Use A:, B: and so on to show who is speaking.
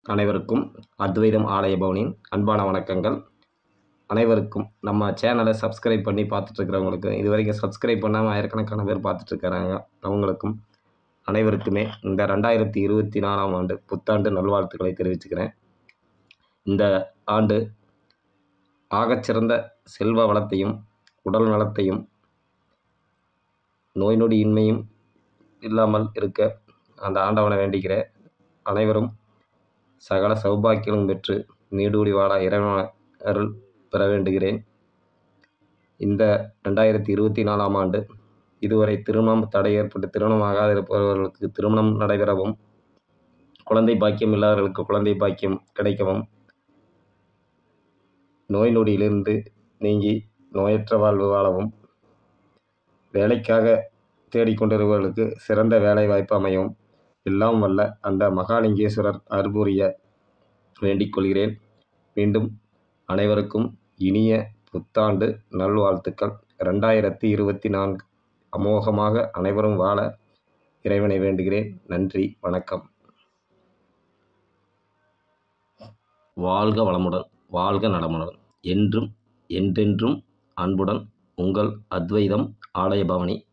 A: அனைவருக்கும் அத்வைதம் ஆலய பவனின் அன்பான வணக்கங்கள் அனைவருக்கும் நம்ம சேனலை சப்ஸ்கிரைப் பண்ணி பார்த்துட்ருக்கிறவங்களுக்கு இது வரைக்கும் சப்ஸ்கிரைப் பண்ணாமல் ஆயிரக்கணக்கான பேர் பார்த்துட்ருக்காங்க அவங்களுக்கும் அனைவருக்குமே இந்த ரெண்டாயிரத்தி இருபத்தி நாலாம் ஆண்டு புத்தாண்டு நல்வாழ்த்துக்களை தெரிவிச்சுக்கிறேன் இந்த ஆண்டு ஆகச்சிறந்த செல்வ வளத்தையும் உடல் நலத்தையும் நோய் நொடி இன்மையும் இல்லாமல் இருக்க அந்த ஆண்டவனை வேண்டிக்கிறேன் அனைவரும் சகல சௌபாக்கியங்களும் பெற்று நீடூழி வாழ இறைவன் அருள் பெற வேண்டுகிறேன் இந்த ரெண்டாயிரத்தி இருபத்தி நாலாம் ஆண்டு இதுவரை திருமணம் தடை ஏற்பட்டு திருமணமாகாத இருப்பவர்களுக்கு திருமணம் நடைபெறவும் குழந்தை பாக்கியம் இல்லாதவர்களுக்கு குழந்தை பாக்கியம் கிடைக்கவும் நோய் நொடியிலிருந்து நீங்கி நோயற்ற வாழ்வு வாழவும் வேலைக்காக தேடிக்கொண்டிருப்பவர்களுக்கு சிறந்த வேலை வாய்ப்பு அமையும் எல்லாம் வல்ல அந்த மகாலிங்கேஸ்வரர் அருள்புரிய வேண்டிக் கொள்கிறேன் மீண்டும் அனைவருக்கும் இனிய புத்தாண்டு நல்வாழ்த்துக்கள் ரெண்டாயிரத்தி இருபத்தி நான்கு அமோகமாக அனைவரும் வாழ இறைவனை வேண்டுகிறேன் நன்றி வணக்கம் வாழ்க வளமுடன் வாழ்க நலமுடன் என்றும் என்றென்றும் அன்புடன் உங்கள் அத்வைதம் ஆலய பவனி